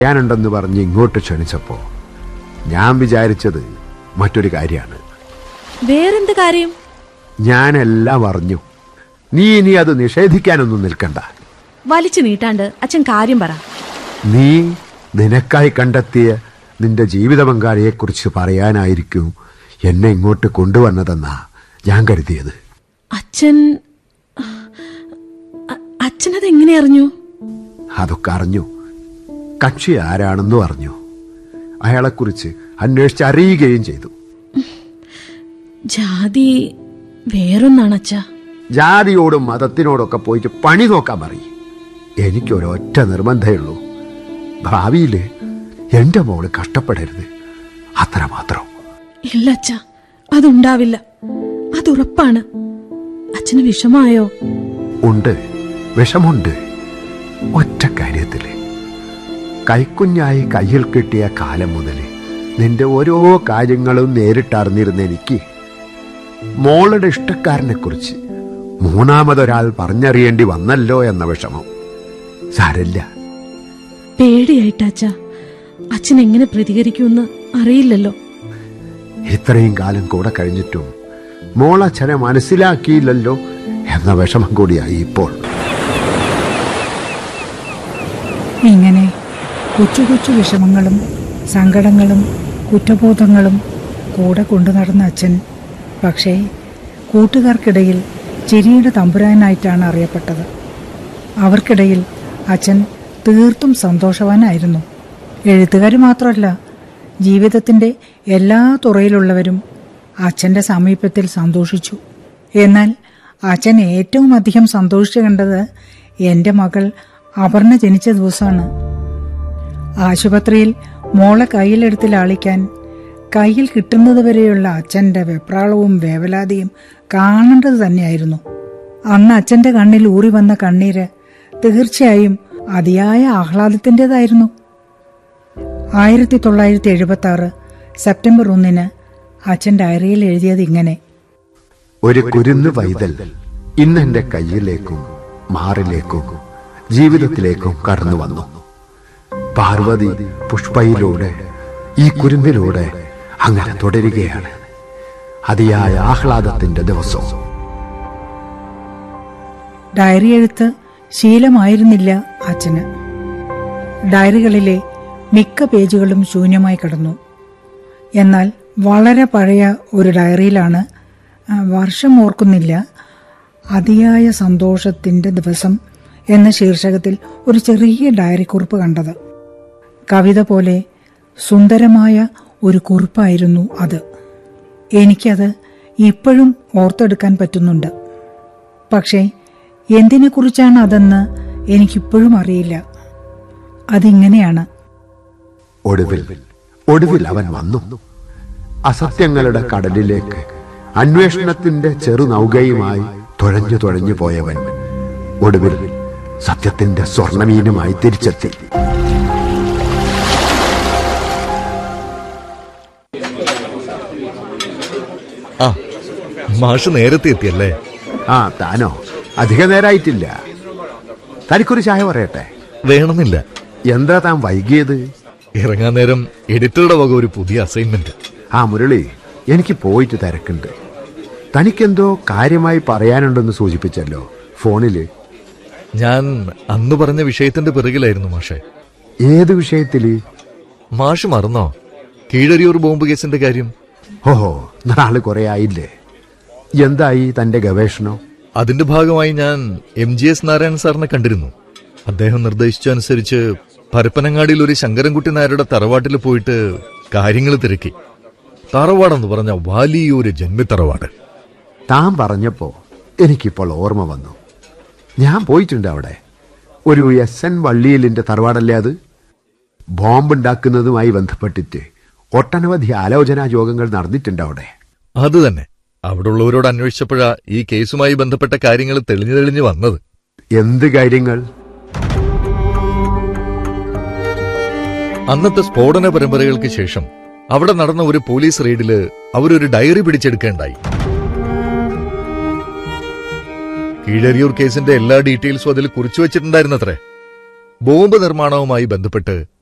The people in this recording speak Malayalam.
ഞാനുണ്ടെന്ന് പറഞ്ഞ് ഇങ്ങോട്ട് ക്ഷണിച്ചപ്പോ ഞാൻ വിചാരിച്ചത് മറ്റൊരു കാര്യമാണ് വേറെന്ത് കാര്യം ഞാനെല്ലാം അറിഞ്ഞു നീ ഇനി അത് നിഷേധിക്കാനൊന്നും നിൽക്കണ്ട വലിച്ചു നീട്ടാണ്ട് അച്ഛൻ കാര്യം പറ നീ നിനക്കായി കണ്ടെത്തിയ നിന്റെ ജീവിത പങ്കാളിയെക്കുറിച്ച് പറയാനായിരിക്കും എന്നെ ഇങ്ങോട്ട് കൊണ്ടുവന്നതെന്നാ ഞാൻ കരുതിയത് അച്ഛൻ അ- അച്ഛനത് എങ്ങനെ അറിഞ്ഞു അതൊക്കെ അറിഞ്ഞു കക്ഷി ആരാണെന്നും അറിഞ്ഞു അയാളെക്കുറിച്ച് അന്വേഷിച്ച് അറിയുകയും ചെയ്തു ജാതി വേറൊന്നാണ് അച്ഛ ജാതിയോടും മതത്തിനോടൊക്കെ പോയിട്ട് പണി നോക്കാൻ പറയും എനിക്കൊരൊറ്റ നിർബന്ധമേ ഉള്ളൂ ഭാവിയിൽ എന്റെ മോള് കഷ്ടപ്പെടരുത് അത്രമാത്രം ഇല്ല അച്ഛ അതുണ്ടാവില്ല അതുറപ്പാണ് അച്ഛന് വിഷമായോ ഉണ്ട് വിഷമുണ്ട് ഒറ്റ കാര്യത്തില് കൈക്കുഞ്ഞായി കയ്യിൽ കിട്ടിയ കാലം മുതൽ നിന്റെ ഓരോ കാര്യങ്ങളും നേരിട്ടറിഞ്ഞിരുന്ന എനിക്ക് മോളുടെ ഇഷ്ടക്കാരനെ കുറിച്ച് മൂന്നാമതൊരാൾ പറഞ്ഞറിയേണ്ടി വന്നല്ലോ എന്ന വിഷമം സാരല്ല പേടിയായിട്ട് അച്ഛ അച്ഛൻ എങ്ങനെ പ്രതികരിക്കുമെന്ന് അറിയില്ലല്ലോ ഇത്രയും കാലം കൂടെ കഴിഞ്ഞിട്ടും മോളച്ഛനെ മനസ്സിലാക്കിയില്ലല്ലോ എന്ന വിഷമം കൂടിയായി ഇപ്പോൾ ഇങ്ങനെ കൊച്ചു കൊച്ചു വിഷമങ്ങളും സങ്കടങ്ങളും കുറ്റബോധങ്ങളും കൂടെ കൊണ്ടു നടന്ന അച്ഛൻ പക്ഷേ കൂട്ടുകാർക്കിടയിൽ ചിരിയുടെ തമ്പുരാനായിട്ടാണ് അറിയപ്പെട്ടത് അവർക്കിടയിൽ അച്ഛൻ തീർത്തും സന്തോഷവാനായിരുന്നു എഴുത്തുകാർ മാത്രമല്ല ജീവിതത്തിൻ്റെ എല്ലാ തുറയിലുള്ളവരും അച്ഛൻ്റെ സമീപത്തിൽ സന്തോഷിച്ചു എന്നാൽ അച്ഛൻ ഏറ്റവും അധികം സന്തോഷിച്ചു കണ്ടത് എൻ്റെ മകൾ അപർണ ജനിച്ച ദിവസമാണ് ആശുപത്രിയിൽ മോളെ കയ്യിലെടുത്ത് ലാളിക്കാൻ കയ്യിൽ കിട്ടുന്നതുവരെയുള്ള അച്ഛൻ്റെ വെപ്രാളവും വേവലാതിയും കാണേണ്ടത് തന്നെയായിരുന്നു അന്ന് അച്ഛൻ്റെ കണ്ണിൽ ഊറി വന്ന കണ്ണീര് തീർച്ചയായും അതിയായ ആഹ്ലാദത്തിൻ്റെതായിരുന്നു ആയിരത്തി തൊള്ളായിരത്തി എഴുപത്തി ആറ് സെപ്റ്റംബർ ഒന്നിന് അച്ഛൻ ഡയറിയിൽ എഴുതിയത് ഇങ്ങനെ ഒരു കുരുന്ന് പൈതൽ ഇന്ന് എന്റെ കയ്യിലേക്കും മാറിലേക്കും ജീവിതത്തിലേക്കും കടന്നു വന്നു പാർവതി പുഷ്പയിലൂടെ ഈ കുരുന്നിലൂടെ അങ്ങനെ തുടരുകയാണ് അതിയായ ആഹ്ലാദത്തിന്റെ ദിവസവും ഡയറി എഴുത്ത് ശീലമായിരുന്നില്ല അച്ഛന് ഡയറികളിലെ മിക്ക പേജുകളും ശൂന്യമായി കിടന്നു എന്നാൽ വളരെ പഴയ ഒരു ഡയറിയിലാണ് ആ, വർഷം ഓർക്കുന്നില്ല അതിയായ സന്തോഷത്തിന്റെ ദിവസം എന്ന ശീർഷകത്തിൽ ഒരു ചെറിയ ഡയറി കുറിപ്പ് കണ്ടത് കവിത പോലെ സുന്ദരമായ ഒരു കുറിപ്പായിരുന്നു അത് എനിക്കത് ഇപ്പോഴും ഓർത്തെടുക്കാൻ പറ്റുന്നുണ്ട് പക്ഷേ എന്തിനെക്കുറിച്ചാണ് അതെന്ന് എനിക്കിപ്പോഴും അറിയില്ല അതിങ്ങനെയാണ് ഒടുവിൽ ഒടുവിൽ അവൻ വന്നു അസത്യങ്ങളുടെ കടലിലേക്ക് അന്വേഷണത്തിന്റെ ചെറുനൗകയുമായി തുഴഞ്ഞു തുഴഞ്ഞു പോയവൻ ഒടുവിൽ സത്യത്തിന്റെ സ്വർണമീനുമായി തിരിച്ചെത്തി ആ മാഷ് നേരത്തെ എത്തിയല്ലേ ആ താനോ അധിക നേരായിട്ടില്ല തനിക്കൊരു ചായ പറയട്ടെ വേണമെന്നില്ല എന്താ താൻ വൈകിയത് ഇറങ്ങാൻ നേരം എഡിറ്ററുടെ വക ഒരു പുതിയ അസൈൻമെന്റ് ആ മുരളി എനിക്ക് പോയിട്ട് തിരക്കുണ്ട് തനിക്കെന്തോ കാര്യമായി പറയാനുണ്ടെന്ന് സൂചിപ്പിച്ചല്ലോ ഫോണില് ഞാൻ അന്ന് പറഞ്ഞ വിഷയത്തിന്റെ പിറകിലായിരുന്നു മാഷെ ഏത് വിഷയത്തില് മാഷ് മറന്നോ കീഴരിയൂർ ബോംബ് കേസിന്റെ കാര്യം ഓഹോ നാള് കുറെ ആയില്ലേ എന്തായി തന്റെ ഗവേഷണം അതിന്റെ ഭാഗമായി ഞാൻ എം ജി എസ് നാരായണൻ സാറിനെ കണ്ടിരുന്നു അദ്ദേഹം നിർദ്ദേശിച്ചനുസരിച്ച് പരപ്പനങ്ങാടിയിൽ ഒരു ശങ്കരൻകുട്ടി നായരുടെ തറവാട്ടിൽ പോയിട്ട് കാര്യങ്ങൾ തിരക്കി തറവാടെന്ന് പറഞ്ഞ വലിയൊരു ജന്മിത്തറവാട് താൻ പറഞ്ഞപ്പോ എനിക്കിപ്പോൾ ഓർമ്മ വന്നു ഞാൻ പോയിട്ടുണ്ട് അവിടെ ഒരു എസ് എൻ വള്ളിയിലിന്റെ തറവാടല്ലേ അത് ബോംബുണ്ടാക്കുന്നതുമായി ബന്ധപ്പെട്ടിട്ട് ഒട്ടനവധി ആലോചനാ യോഗങ്ങൾ നടന്നിട്ടുണ്ട് അവിടെ അത് തന്നെ അവിടെ ഉള്ളവരോട് അന്വേഷിച്ചപ്പോഴാ ഈ കേസുമായി ബന്ധപ്പെട്ട കാര്യങ്ങൾ തെളിഞ്ഞു തെളിഞ്ഞു വന്നത് എന്ത് കാര്യങ്ങൾ അന്നത്തെ സ്ഫോടന പരമ്പരകൾക്ക് ശേഷം അവിടെ നടന്ന ഒരു പോലീസ് റെയ്ഡില് അവരൊരു ഡയറി പിടിച്ചെടുക്കേണ്ടായി കീഴരിയൂർ കേസിന്റെ എല്ലാ ഡീറ്റെയിൽസും അതിൽ കുറിച്ചു വച്ചിട്ടുണ്ടായിരുന്നത്രേ ബോംബ് നിർമ്മാണവുമായി ബന്ധപ്പെട്ട്